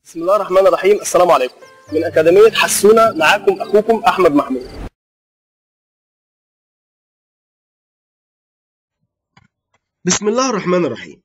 بسم الله الرحمن الرحيم السلام عليكم من أكاديمية حسونة معاكم أخوكم أحمد محمود بسم الله الرحمن الرحيم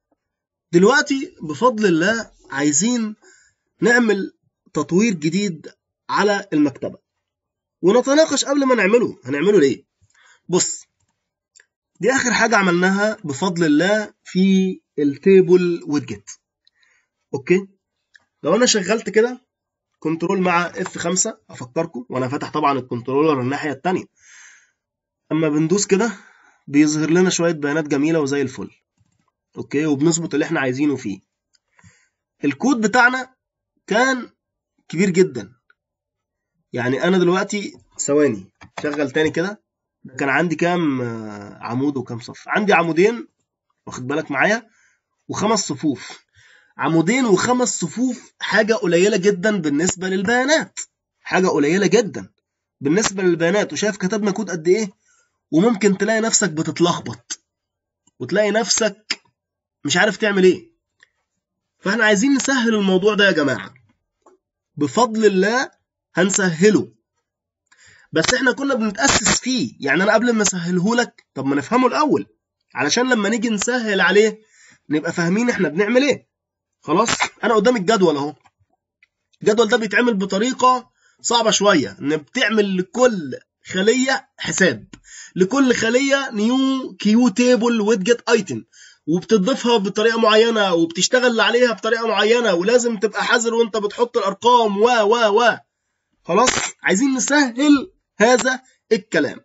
دلوقتي بفضل الله عايزين نعمل تطوير جديد على المكتبة ونتناقش قبل ما نعمله هنعمله ليه بص دي آخر حاجة عملناها بفضل الله في التيبل ويدجت أوكي لو أنا شغلت كده كنترول مع F5 أفكركم وأنا فاتح طبعا الكنترولر الناحية التانية أما بندوس كده بيظهر لنا شوية بيانات جميلة وزي الفل اوكي وبنظبط اللي احنا عايزينه فيه الكود بتاعنا كان كبير جدا يعني انا دلوقتي ثواني شغل تاني كده كان عندي كام آه، عمود وكام صف عندي عمودين واخد بالك معايا وخمس صفوف عمودين وخمس صفوف حاجة قليلة جدا بالنسبة للبيانات حاجة قليلة جدا بالنسبة للبيانات وشايف كتبنا كود قد ايه وممكن تلاقي نفسك بتتلخبط وتلاقي نفسك مش عارف تعمل ايه فاحنا عايزين نسهل الموضوع ده يا جماعة بفضل الله هنسهله بس احنا كنا بنتأسس فيه يعني انا قبل ما اسهله لك طب ما نفهمه الاول علشان لما نيجي نسهل عليه نبقى فاهمين احنا بنعمل ايه خلاص انا قدام الجدول اهو الجدول ده بيتعمل بطريقة صعبة شوية ان بتعمل لكل خلية حساب لكل خلية نيو كيو تيبل ويدجت ايتم وبتضيفها بطريقة معينة وبتشتغل عليها بطريقة معينة ولازم تبقى حذر وانت بتحط الارقام و و و خلاص عايزين نسهل هذا الكلام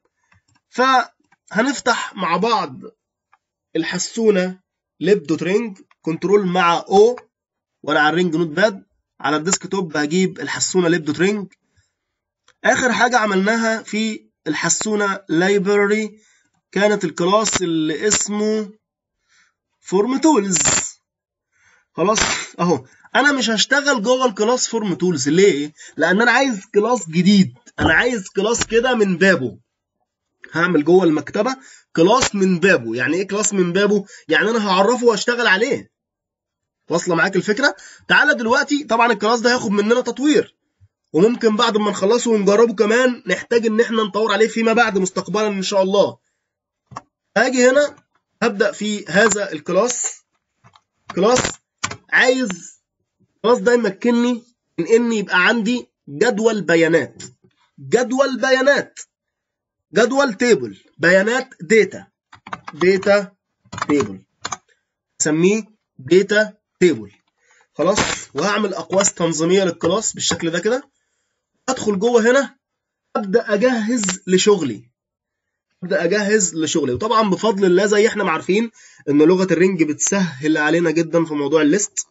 فهنفتح مع بعض الحسونة ليب دوت رينج كنترول مع او وانا على الرينج نوت باد على الديسك توب هجيب الحسونة ليب دوت رينج اخر حاجة عملناها في الحسونة لايبراري كانت الكلاس اللي اسمه فورم تولز خلاص اهو انا مش هشتغل جوه الكلاس فورم تولز ليه لان انا عايز كلاس جديد انا عايز كلاس كده من بابه هعمل جوه المكتبه كلاس من بابه يعني ايه كلاس من بابه يعني انا هعرفه واشتغل عليه واصله معاك الفكره تعالى دلوقتي طبعا الكلاس ده هياخد مننا تطوير وممكن بعد ما نخلصه ونجربه كمان نحتاج ان احنا نطور عليه فيما بعد مستقبلا ان شاء الله هاجي هنا هبدا في هذا الكلاس كلاس عايز كلاس ده يمكنني من ان يبقى عندي جدول بيانات جدول بيانات جدول تيبل بيانات داتا داتا تيبل سميه داتا تيبل خلاص وهعمل اقواس تنظيميه للكلاس بالشكل ده كده ادخل جوه هنا ابدا اجهز لشغلي ابدا اجهز لشغلي وطبعا بفضل الله زي احنا ما عارفين ان لغه الرنج بتسهل علينا جدا في موضوع الليست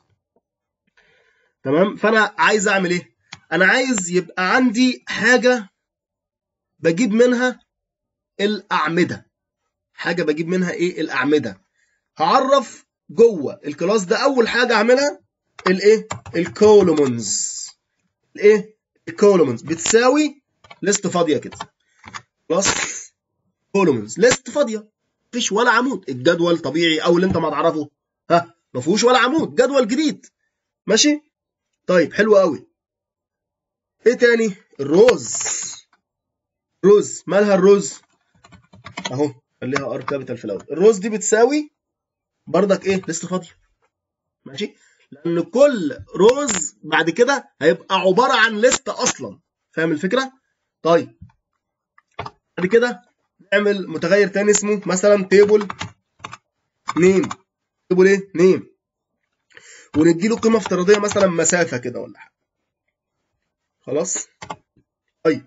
تمام فانا عايز اعمل ايه انا عايز يبقى عندي حاجه بجيب منها الاعمده حاجه بجيب منها ايه الاعمده هعرف جوه الكلاس ده اول حاجه اعملها الايه الكولومنز الايه الكولومنز بتساوي ليست فاضيه كده خلاص كولومنز ليست فاضيه مفيش ولا عمود الجدول طبيعي او اللي انت ما تعرفه ها ما فيهوش ولا عمود جدول جديد ماشي طيب حلو قوي ايه تاني الروز روز مالها الروز اهو خليها ار كابيتال في الاول الروز دي بتساوي بردك ايه لسه فاضيه ماشي لان كل روز بعد كده هيبقى عباره عن ليست اصلا فاهم الفكره طيب بعد كده نعمل متغير تاني اسمه مثلا تيبل نيم تيبل ايه نيم ونديله قيمه افتراضيه مثلا مسافه كده ولا حاجه خلاص طيب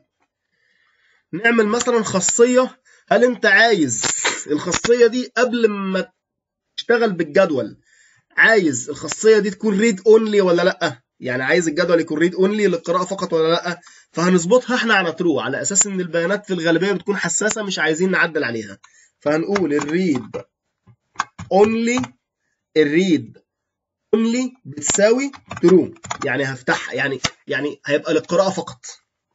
نعمل مثلا خاصيه هل انت عايز الخاصيه دي قبل ما تشتغل بالجدول عايز الخاصيه دي تكون ريد اونلي ولا لا يعني عايز الجدول يكون ريد اونلي للقراءه فقط ولا لا فهنظبطها احنا على ترو على اساس ان البيانات في الغالبيه بتكون حساسه مش عايزين نعدل عليها فهنقول الريد اونلي الريد اونلي بتساوي ترو يعني هفتحها يعني يعني هيبقى للقراءه فقط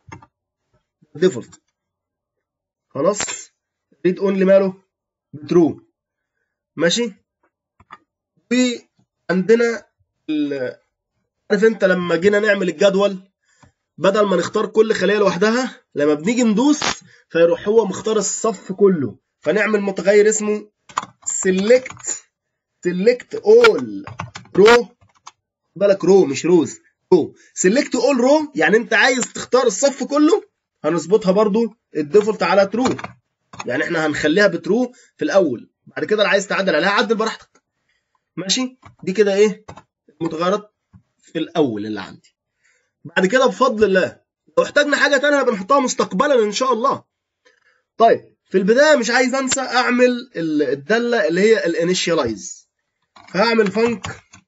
ديفولت خلاص ريد اونلي ماله بترو ماشي وعندنا عارف انت لما جينا نعمل الجدول بدل ما نختار كل خليه لوحدها لما بنيجي ندوس فيروح هو مختار الصف كله فنعمل متغير اسمه select select all row بالك رو مش روز رو select all row يعني انت عايز تختار الصف كله هنظبطها برضو الديفولت على ترو يعني احنا هنخليها بترو في الاول بعد كده لو عايز تعدل عليها عدل براحتك ماشي دي كده ايه المتغيرات في الاول اللي عندي بعد كده بفضل الله لو احتاجنا حاجه تانية بنحطها مستقبلا ان شاء الله طيب في البدايه مش عايز انسى اعمل الداله اللي هي الانيشيالايز هعمل فانك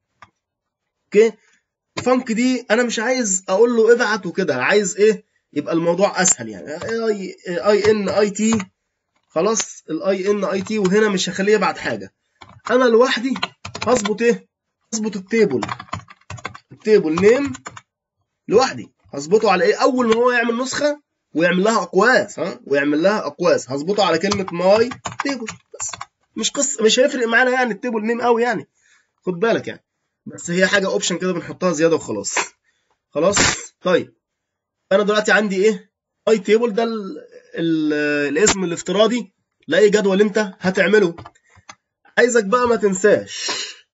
اوكي الفانك دي انا مش عايز اقول له ابعت وكده عايز ايه يبقى الموضوع اسهل يعني اي اي ان اي تي خلاص الاي ان اي تي وهنا مش هخليه يبعت حاجه انا لوحدي هظبط ايه هظبط التيبل التيبل نيم لوحدي هظبطه على ايه اول ما هو يعمل نسخه ويعمل لها اقواس ها ويعمل لها اقواس هظبطه على كلمه ماي تيبل بس مش قصه مش هيفرق معانا يعني التيبل نيم قوي يعني خد بالك يعني بس هي حاجه اوبشن كده بنحطها زياده وخلاص خلاص طيب انا دلوقتي عندي ايه اي تيبل ده ال ال الاسم الافتراضي لاي جدول انت هتعمله عايزك بقى ما تنساش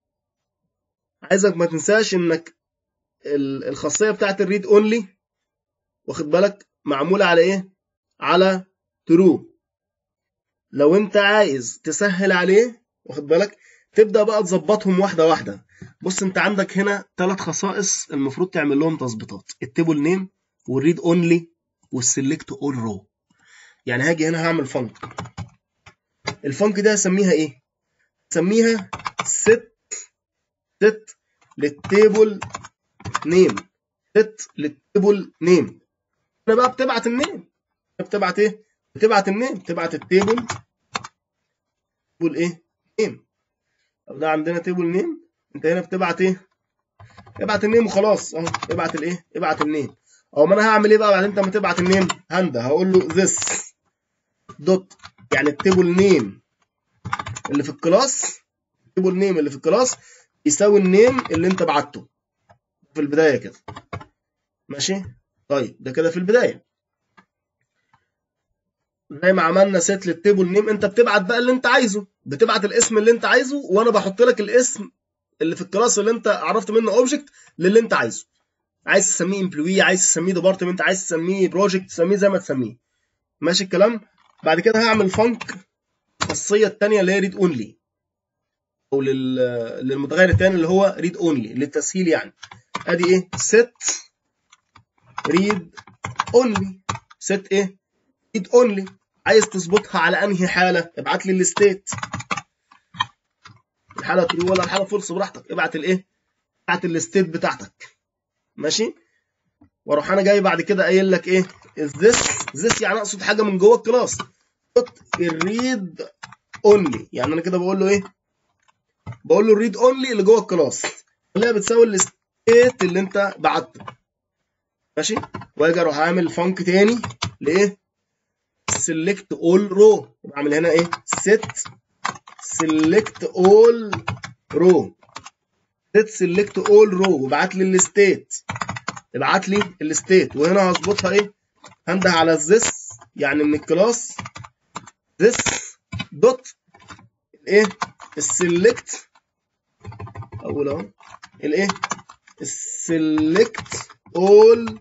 عايزك ما تنساش انك الخاصيه بتاعت الريد اونلي واخد بالك معموله على ايه على ترو لو انت عايز تسهل عليه واخد بالك تبدا بقى تظبطهم واحده واحده بص انت عندك هنا ثلاث خصائص المفروض تعمل لهم تظبيطات التيبل نيم والريد اونلي والسلكت اول رو يعني هاجي هنا هعمل فانك الفانك ده هسميها ايه هسميها ست ست للتيبل نيم ست للتيبل نيم هنا بقى بتبعت النيم بتبعت ايه بتبعت النيم بتبعت التيبل تيبل ايه نيم طب ده عندنا تيبل نيم انت هنا بتبعت ايه ابعت النيم وخلاص اهو ابعت الايه ابعت النيم او ما انا هعمل ايه بقى بعد انت ما تبعت النيم هنده هقول له this دوت يعني التيبل نيم اللي في الكلاس التيبل نيم اللي في الكلاس يساوي النيم اللي انت بعته في البدايه كده ماشي طيب ده كده في البدايه زي ما عملنا سيت للتيبل نيم انت بتبعت بقى اللي انت عايزه بتبعت الاسم اللي انت عايزه وانا بحط لك الاسم اللي في الكلاس اللي انت عرفت منه اوبجكت للي انت عايزه عايز تسميه امبلوي عايز تسميه ديبارتمنت عايز تسميه بروجكت تسميه زي ما تسميه ماشي الكلام بعد كده هعمل فانك الخاصيه الثانيه اللي هي ريد اونلي او للمتغير الثاني اللي هو ريد اونلي للتسهيل يعني ادي ايه set read only set ايه read only عايز تظبطها على انهي حاله ابعت لي الستيت الحاله ترو ولا الحاله فولس براحتك ابعت الايه ابعت الستيت بتاعتك ماشي واروح انا جاي بعد كده قايل لك ايه this this يعني اقصد حاجه من جوه الكلاس الريد اونلي يعني انا كده بقول له ايه بقول له الريد اونلي اللي جوه الكلاس اللي هي بتساوي الستيت اللي انت بعته ماشي واجي اروح اعمل فانك تاني لايه select all row بعمل هنا ايه set select all row set select all row وابعت لي الستيت ابعت لي الستيت وهنا هظبطها ايه هنده على this يعني من الكلاس this دوت الايه السلكت اقول اهو الايه السلكت اول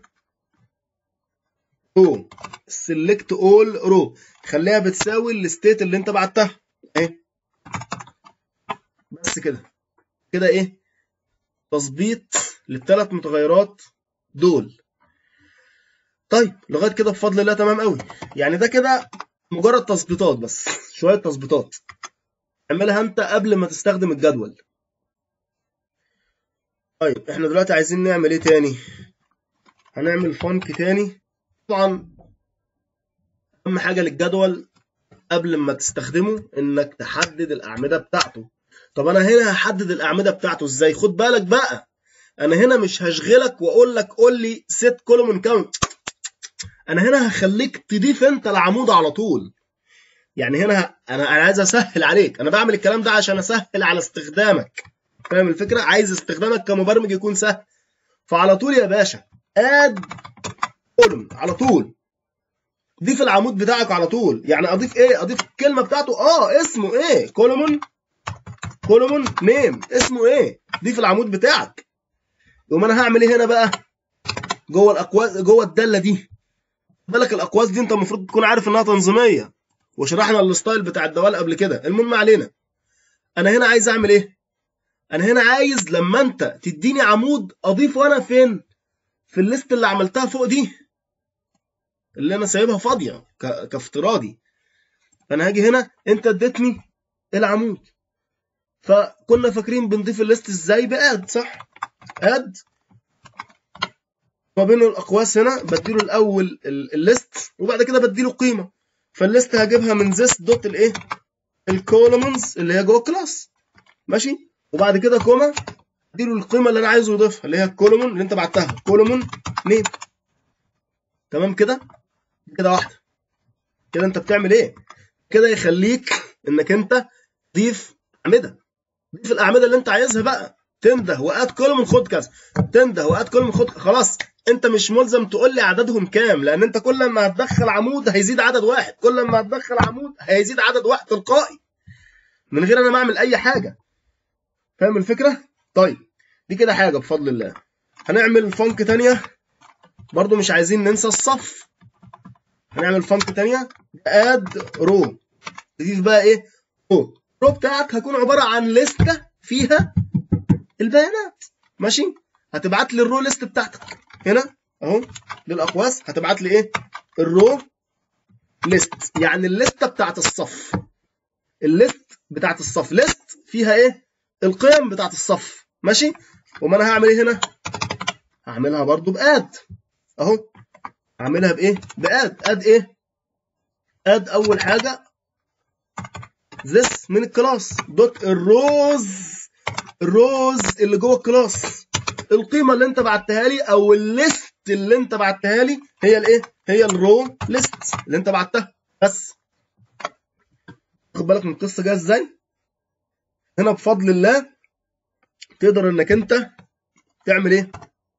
رو select all رو خليها بتساوي الستيت اللي انت بعتها اهي بس كده كده ايه تظبيط للثلاث متغيرات دول طيب لغايه كده بفضل الله تمام قوي يعني ده كده مجرد تظبيطات بس شويه تظبيطات اعملها انت قبل ما تستخدم الجدول طيب احنا دلوقتي عايزين نعمل ايه تاني هنعمل فانك تاني طبعا اهم حاجه للجدول قبل ما تستخدمه انك تحدد الاعمده بتاعته طب انا هنا هحدد الاعمده بتاعته ازاي خد بالك بقى انا هنا مش هشغلك واقول لك قول لي ست كولومن كاونت انا هنا هخليك تضيف انت العمود على طول يعني هنا انا انا عايز اسهل عليك انا بعمل الكلام ده عشان اسهل على استخدامك فاهم الفكره عايز استخدامك كمبرمج يكون سهل فعلى طول يا باشا اد كولوم على طول ضيف العمود بتاعك على طول يعني اضيف ايه اضيف الكلمه بتاعته اه اسمه ايه كولومون كولومون نيم اسمه ايه ضيف العمود بتاعك يقوم انا هعمل ايه هنا بقى جوه الاقواس جوه الداله دي بالك الاقواس دي انت المفروض تكون عارف انها تنظيميه وشرحنا الستايل بتاع الدوال قبل كده المهم علينا انا هنا عايز اعمل ايه انا هنا عايز لما انت تديني عمود اضيفه انا فين في الليست اللي عملتها فوق دي اللي انا سايبها فاضيه ك... كافتراضي فانا هاجي هنا انت اديتني العمود فكنا فاكرين بنضيف الليست ازاي باد صح اد ما بين الاقواس هنا بديله الاول ال- الليست وبعد كده بديله قيمه فالليست هجيبها من this دوت الايه الكولومنز اللي هي جوه الكلاس ماشي وبعد كده كوما اديله القيمه اللي انا عايزه يضيفها اللي هي الكولومون اللي انت بعتها كولومون نيم تمام كده كده واحده كده انت بتعمل ايه كده يخليك انك انت تضيف اعمده ضيف الاعمده اللي انت عايزها بقى تنده واد كولومون خد كذا تنده واد كولومون خد خلاص انت مش ملزم تقول لي عددهم كام لان انت كل ما هتدخل عمود هيزيد عدد واحد كل ما هتدخل عمود هيزيد عدد واحد تلقائي من غير انا ما اعمل اي حاجه فاهم الفكره طيب دي كده حاجه بفضل الله هنعمل فانك تانية برضو مش عايزين ننسى الصف هنعمل فانك تانية اد رو تضيف بقى ايه رو رو بتاعك هيكون عباره عن لسته فيها البيانات ماشي هتبعت لي الرو ليست بتاعتك هنا اهو للاقواس هتبعت لي ايه الرو ليست يعني الليسته بتاعت الصف الليست بتاعت الصف ليست فيها ايه القيم بتاعت الصف ماشي وما انا هعمل ايه هنا هعملها برضو باد اهو هعملها بايه باد اد ايه اد اول حاجه this من الكلاس دوت الروز الروز اللي جوه الكلاس القيمه اللي انت بعتها لي او الليست اللي انت بعتها لي هي الايه هي الرو ليست اللي انت بعتها بس خد بالك من القصه جايه ازاي هنا بفضل الله تقدر انك انت تعمل ايه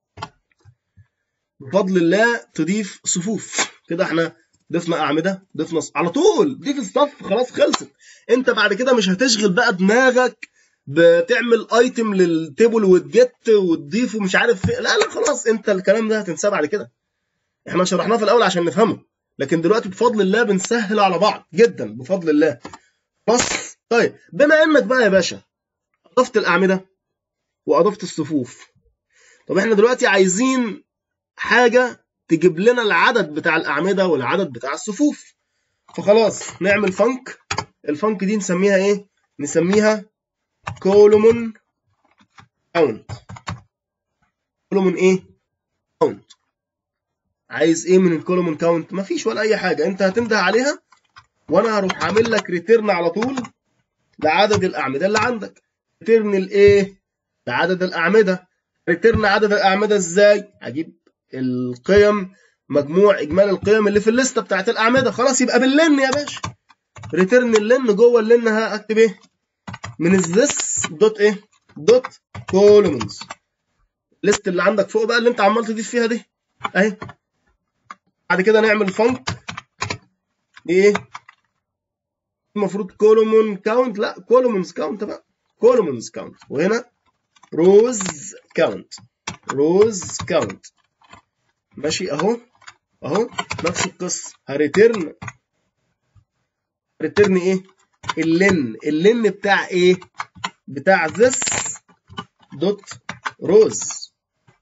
بفضل الله تضيف صفوف كده احنا ضفنا اعمده ضفنا ص... على طول ضيف الصف خلاص خلصت انت بعد كده مش هتشغل بقى دماغك بتعمل ايتم للتيبل وتجت وتضيفه مش عارف في... لا لا خلاص انت الكلام ده هتنساه بعد كده احنا شرحناه في الاول عشان نفهمه لكن دلوقتي بفضل الله بنسهل على بعض جدا بفضل الله بس طيب بما انك بقى يا باشا اضفت الاعمده واضفت الصفوف طب احنا دلوقتي عايزين حاجه تجيب لنا العدد بتاع الاعمده والعدد بتاع الصفوف فخلاص نعمل فانك الفانك دي نسميها ايه نسميها كولومون كاونت كولومون ايه كاونت عايز ايه من الكولومون كاونت مفيش ولا اي حاجه انت هتنده عليها وانا هروح عامل لك ريتيرن على طول لعدد الاعمده اللي عندك ريتيرن الايه لعدد الاعمده ريتيرن عدد الاعمده ازاي هجيب القيم مجموع اجمالي القيم اللي في الليسته بتاعت الاعمده خلاص يبقى باللن يا باشا ريتيرن اللن جوه اللن هكتب ايه من الذس دوت ايه دوت كولومنز الليست اللي عندك فوق بقى اللي انت عمال تضيف فيها دي اهي بعد كده نعمل فانك ايه المفروض كولومون كاونت لا كولومنز كاونت بقى كولومنز كاونت وهنا روز كاونت روز كاونت ماشي اهو اهو نفس القصه هريترن ريترن ايه اللن اللن بتاع ايه بتاع this دوت روز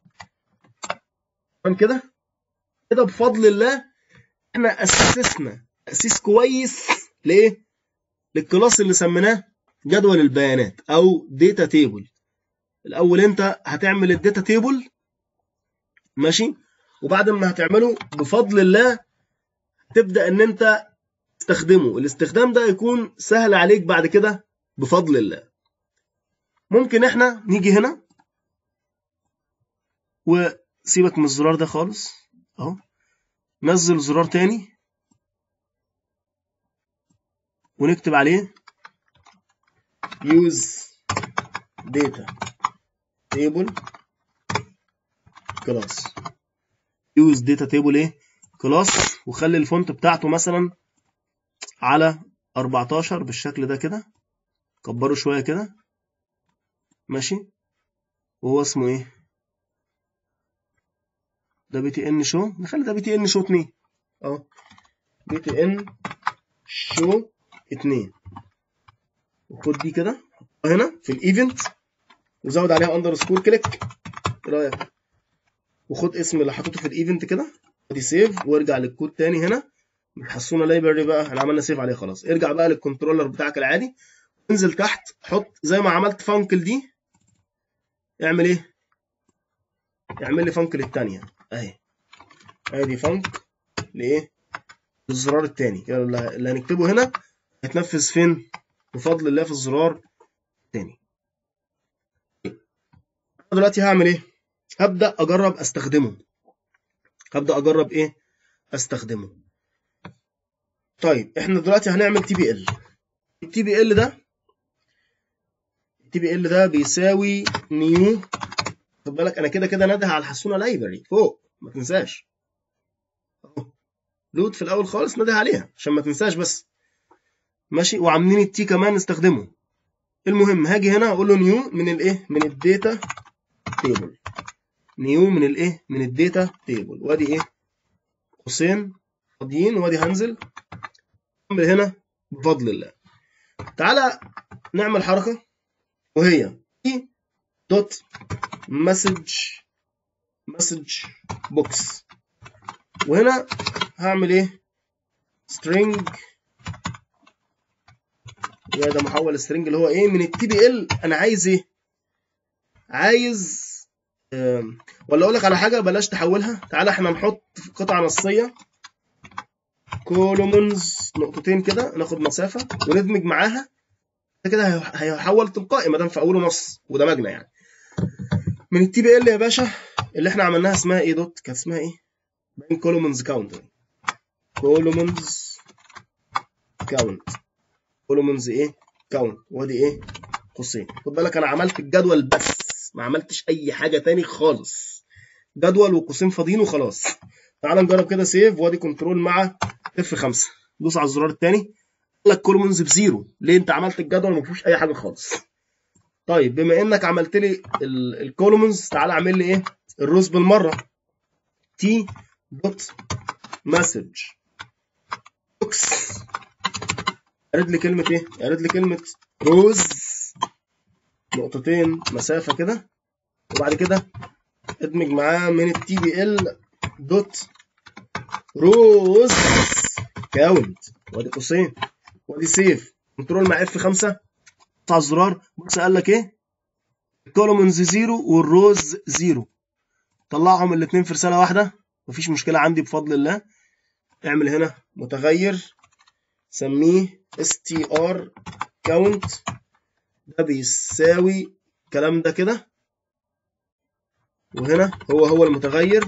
تمام كده كده بفضل الله احنا اسسنا تاسيس كويس لايه للكلاس اللي سميناه جدول البيانات او داتا تيبل الاول انت هتعمل الداتا تيبل ماشي وبعد ما هتعمله بفضل الله تبدا ان انت تستخدمه الاستخدام ده يكون سهل عليك بعد كده بفضل الله ممكن احنا نيجي هنا وسيبك من الزرار ده خالص اهو نزل زرار تاني ونكتب عليه use data table كلاس يوز داتا تيبل ايه كلاس وخلي الفونت بتاعته مثلا على 14 بالشكل ده كده كبره شويه كده ماشي وهو اسمه ايه ده بي تي ان شو نخلي ده بي تي ان شو 2 اهو بي تي ان شو 2 وخد دي كده هنا في الايفنت وزود عليها اندرسكور كليك ايه رايك وخد اسم اللي حطيته في الايفنت كده ادي سيف وارجع للكود تاني هنا حسونا لايبرري بقى احنا عملنا سيف عليه خلاص ارجع بقى للكنترولر بتاعك العادي انزل تحت حط زي ما عملت فانكل دي اعمل ايه اعمل لي فانكل التانية اهي ادي فانك لايه للزرار التاني اللي هنكتبه هنا هيتنفذ فين بفضل الله في الزرار التاني دلوقتي هعمل ايه هبدا اجرب استخدمه هبدا اجرب ايه استخدمه طيب احنا دلوقتي هنعمل تي بي ال التي بي ال ده التي بي ال ده بيساوي نيو خد بالك انا كده كده نده على الحسونه لايبرري فوق ما تنساش اهو لود في الاول خالص نده عليها عشان ما تنساش بس ماشي وعاملين التي كمان نستخدمه المهم هاجي هنا اقول له نيو من الايه من الداتا تيبل نيو من الايه من الداتا تيبل وادي ايه قوسين فاضيين وادي هنزل اعمل هنا بفضل الله تعالى نعمل حركه وهي اي دوت مسج مسج بوكس وهنا هعمل ايه string يا ده محول string اللي هو ايه من التي بي ال انا عايز ايه عايز ولا اقول لك على حاجه بلاش تحولها تعالى احنا نحط في قطعه نصيه كولومنز نقطتين كده ناخد مسافه وندمج معاها كده هيحول تلقائي ما دام في اوله نص ودمجنا يعني من التي بي ال يا باشا اللي احنا عملناها اسمها ايه دوت كانت اسمها ايه باين كولومنز كاونت كولومنز كاونت كولومنز ايه كاونت وادي ايه قوسين خد بالك انا عملت الجدول بس ما عملتش اي حاجه تاني خالص جدول وقوسين فاضيين وخلاص تعال نجرب كده سيف وادي كنترول مع اف 5 دوس على الزرار الثاني قال لك كولومنز بزيرو ليه انت عملت الجدول ما فيهوش اي حاجه خالص طيب بما انك عملت لي الكولومنز تعال اعمل لي ايه الروز بالمره تي دوت مسج بوكس ارد لي كلمه ايه ارد لي كلمه روز نقطتين مسافه كده وبعد كده ادمج معاه من التي بي ال دوت روز كاونت وادي قوسين وادي سيف كنترول مع اف 5 على الزرار بص قال لك ايه الكولومنز زيرو والروز زيرو طلعهم الاثنين في رساله واحده مفيش مشكله عندي بفضل الله اعمل هنا متغير سميه str count ده بيساوي الكلام ده كده وهنا هو هو المتغير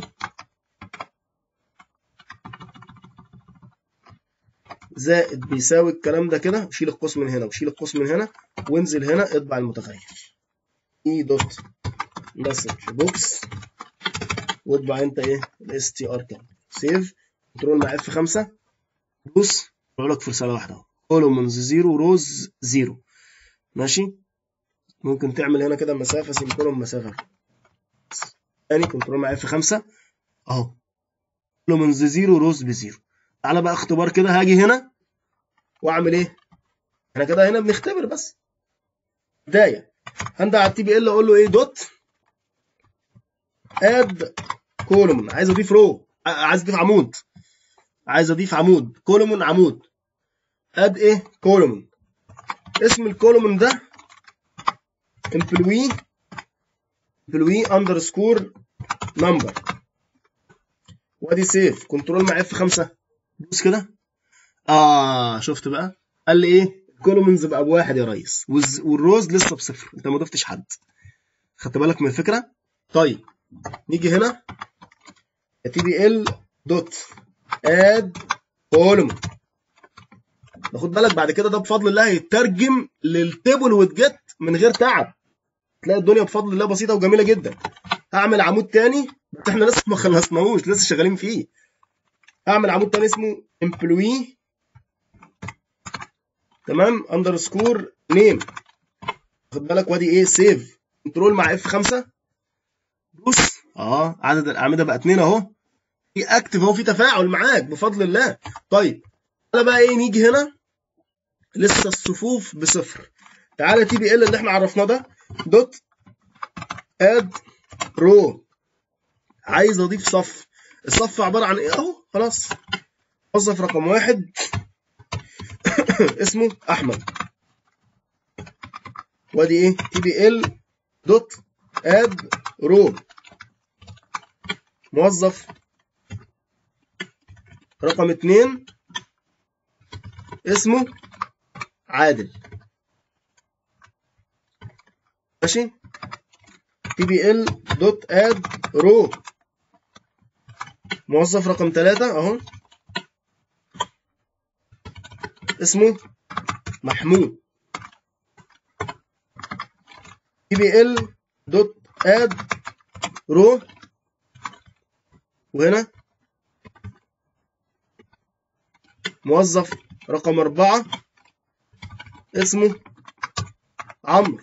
زائد بيساوي الكلام ده كده شيل القوس من هنا وشيل القوس من هنا وانزل هنا اطبع المتغير اي دوت مسج بوكس واطبع انت ايه الاس تي ار كام سيف كنترول مع اف 5 دوس بقول لك في رساله واحده اهو كولومنز زيرو روز زيرو ماشي ممكن تعمل هنا كده مسافه سيمكولوم مسافه تاني كنترول مع اف 5 اهو كولومنز زيرو روز بزيرو تعالى بقى اختبار كده هاجي هنا واعمل ايه احنا كده هنا بنختبر بس بدايه هندع على التي بي ال اقول له ايه دوت اد كولومن عايز اضيف رو عايز اضيف عمود عايز اضيف عمود كولومن عمود اد ايه كولومن اسم الكولومن ده employee employee اندرسكور نمبر وادي سيف كنترول مع اف 5 دوس كده اه شفت بقى قال لي ايه كولومنز بقى بواحد يا ريس والروز لسه بصفر انت ما ضفتش حد خدت بالك من الفكره طيب نيجي هنا تي بي ال دوت اد كولومن خد بالك بعد كده ده بفضل الله هيترجم للتيبل وتجت من غير تعب تلاقي الدنيا بفضل الله بسيطه وجميله جدا هعمل عمود تاني بس احنا لسه ما خلصناهوش لسه شغالين فيه اعمل عمود تاني اسمه employee تمام اندرسكور نيم خد بالك وادي ايه سيف كنترول مع اف 5 دوس اه عدد الاعمده بقى اتنين اهو في اكتف اهو في تفاعل معاك بفضل الله طيب تعالى بقى ايه نيجي هنا لسه الصفوف بصفر تعالى تي بي ال اللي احنا عرفناه ده دوت اد رو عايز اضيف صف الصف عباره عن ايه اهو خلاص موظف رقم واحد اسمه احمد وادي ايه تي بي ال دوت اد رو موظف رقم اتنين اسمه عادل ماشي تي بي ال دوت اد رو موظف رقم ثلاثة اهو اسمه محمود تي بي ال دوت اد رو وهنا موظف رقم أربعة اسمه عمرو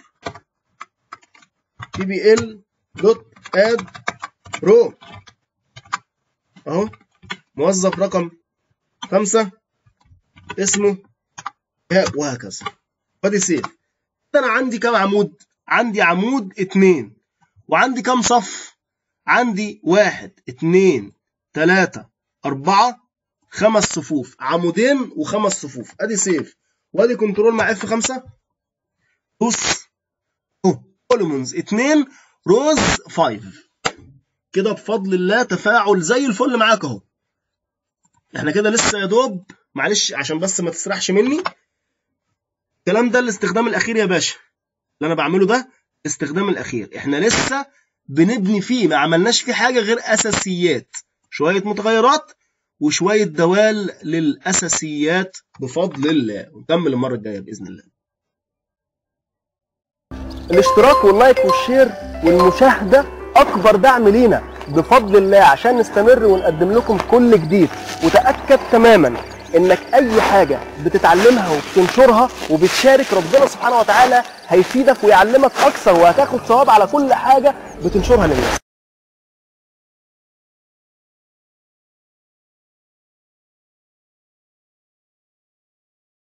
تي بي ال دوت اد رو اهو موظف رقم خمسة اسمه إيهاب وهكذا وادي سيف انا عندي كام عمود عندي عمود اتنين وعندي كام صف عندي واحد اتنين تلاتة أربعة خمس صفوف عمودين وخمس صفوف ادي سيف وادي كنترول مع اف 5 دوس اهو كولومنز 2 روز 5 كده بفضل الله تفاعل زي الفل معاك اهو احنا كده لسه يا دوب معلش عشان بس ما تسرحش مني الكلام ده الاستخدام الاخير يا باشا اللي انا بعمله ده الاستخدام الاخير احنا لسه بنبني فيه ما عملناش فيه حاجه غير اساسيات شويه متغيرات وشويه دوال للاساسيات بفضل الله ونكمل المره الجايه باذن الله الاشتراك واللايك والشير والمشاهدة أكبر دعم لينا بفضل الله عشان نستمر ونقدم لكم كل جديد وتأكد تماما إنك أي حاجة بتتعلمها وبتنشرها وبتشارك ربنا سبحانه وتعالى هيفيدك ويعلمك أكثر وهتاخد ثواب على كل حاجة بتنشرها للناس